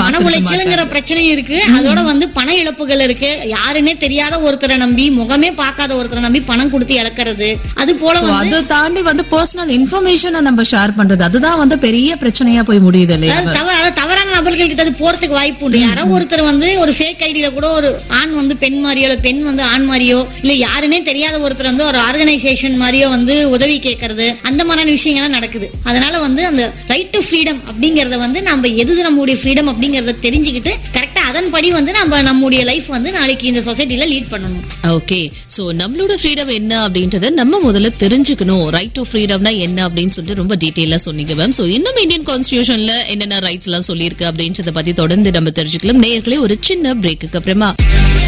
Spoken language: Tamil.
மன உளைச்சலுங்கிற பிரச்சனையும் இருக்கு அதோட வந்து பண இழப்புகள் இருக்கு யாருன்னே தெரியாத ஒருத்தரை நம்பி முகமே பார்க்காத ஒருத்தரை நம்பி பணம் கொடுத்து இழக்கிறது அது போல So, வந்து அதை தாண்டி வந்து பர்சனல் இன்ஃபர்மேஷனை நம்ம ஷேர் பண்றது அதுதான் வந்து பெரிய பிரச்சனையா போய் முடியுது இல்லையா அதாவது தவ- அதாவது தவறான நபர்கள் கிட்ட அது போறதுக்கு வாய்ப்பு உண்டு யாரோ ஒருத்தர் வந்து ஒரு ஃபேக் ஐடியில கூட ஒரு ஆண் வந்து பெண் மாதிரியோ இல்ல பெண் வந்து ஆண் மாதிரியோ இல்ல யாருன்னே தெரியாத ஒருத்தர் வந்து ஒரு ஆர்கனைசேஷன் மாதிரியோ வந்து உதவி கேட்கறது அந்த மாதிரியான விஷயங்கள்லாம் நடக்குது அதனால வந்து அந்த ரைட் டு ஃப்ரீடம் அப்படிங்கறத வந்து நம்ம எது நம்முடைய ஃப்ரீடம் அப்படிங்கறத தெரிஞ்சுக்கிட்டு கரெக்டா அதன்படி வந்து நம்ம நம்முடைய லைஃப் வந்து நாளைக்கு இந்த சொசைட்டில லீட் பண்ணணும் ஓகே சோ நம்மளோட ஃப்ரீடம் என்ன அப்படின்றத நம்ம முதல்ல தெரிஞ்சுக்கணும் ரைட் டு ஃப்ரீடம்னா என்ன அப்படின்னு சொல்லிட்டு ரொம்ப டீடைலா சொன்னீங்க மேம் சோ இன்னும் இந்தியன் கான்ஸ்டிடியூஷன்ல என்னென்ன ரைட்ஸ் எல்லாம் சொல்லியிருக்கு அப்படின்றத பத்தி தொடர்ந்து நம்ம தெரிஞ்சுக்கலாம் நேயர்களே ஒரு சின்ன பிரேக்குக்கு அப்புறமா